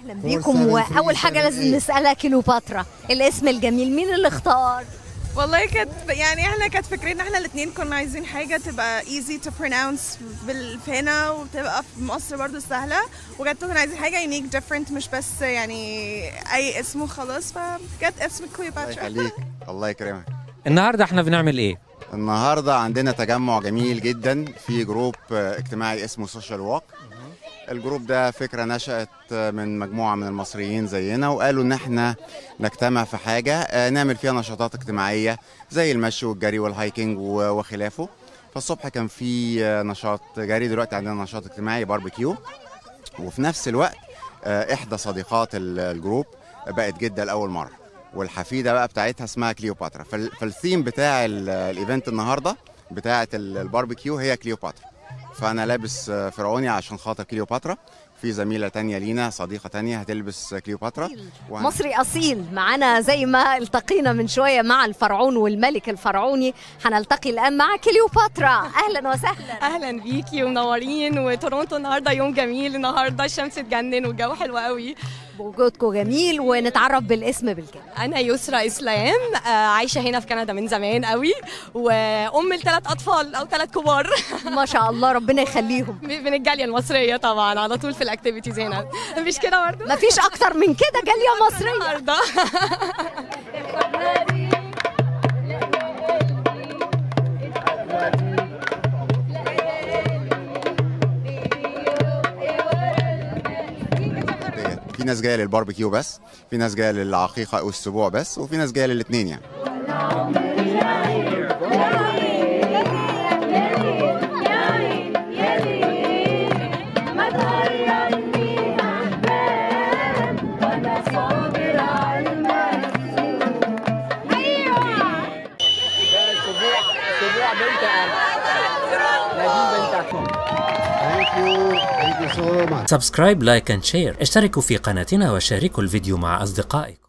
بيكم واول حاجه لازم نسالها كيلوباترا الاسم الجميل مين اللي اختار والله كانت يعني احنا كانت فكرتنا احنا الاثنين كنا عايزين حاجه تبقى easy to pronounce بال- في هنا وتبقى في مصر برضو سهله وكانت كنا عايزين حاجه unique different مش بس يعني اي اسم وخلاص فجت اسم الله كليوباترا يخليك الله يكرمك النهارده احنا بنعمل ايه؟ النهارده عندنا تجمع جميل جدا في جروب آه، اجتماعي اسمه سوشيال ووك الجروب ده فكره نشأت آه، من مجموعه من المصريين زينا وقالوا ان احنا نجتمع في حاجه آه، نعمل فيها نشاطات اجتماعيه زي المشي والجري والهايكنج و- وخلافه فالصبح كان في آه، نشاط جري دلوقتي عندنا نشاط اجتماعي باربيكيو وفي نفس الوقت آه، احدى صديقات ال- الجروب بقت جده لاول مره والحفيده بقى بتاعتها اسمها كليوباترا فال- فالثيم بتاع ال- الايفنت النهارده بتاعه ال- الباربيكيو هي كليوباترا فانا لابس آه، فرعوني عشان خاطر كليوباترا في زميله تانية لينا صديقه تانية هتلبس كليوباترا وهن- مصري اصيل معانا زي ما التقينا من شويه مع الفرعون والملك الفرعوني هنلتقي الان مع كليوباترا اهلا وسهلا اهلا بيكي ومنورين وتورونتو النهارده يوم جميل النهارده الشمس تجنن والجو حلو قوي بوجودكم جميل ونتعرف بالاسم بالكامل انا يسرا اسلام آه، عايشه هنا في كندا من زمان قوي وام لثلاث اطفال او ثلاث كبار ما شاء الله ربنا يخليهم من الجاليه المصريه طبعا على طول في الاكتيفيتيز هنا مش كده برضه مفيش اكتر من كده جاليه مصريه النهارده ديت. في ناس جايه للباربيكيو بس في ناس جايه للعقيقه او السبوع بس وفي ناس جايه للاثنين يعني سبسكرايب لايك اند شير اشتركوا في قناتنا وشاركوا الفيديو مع أصدقائكم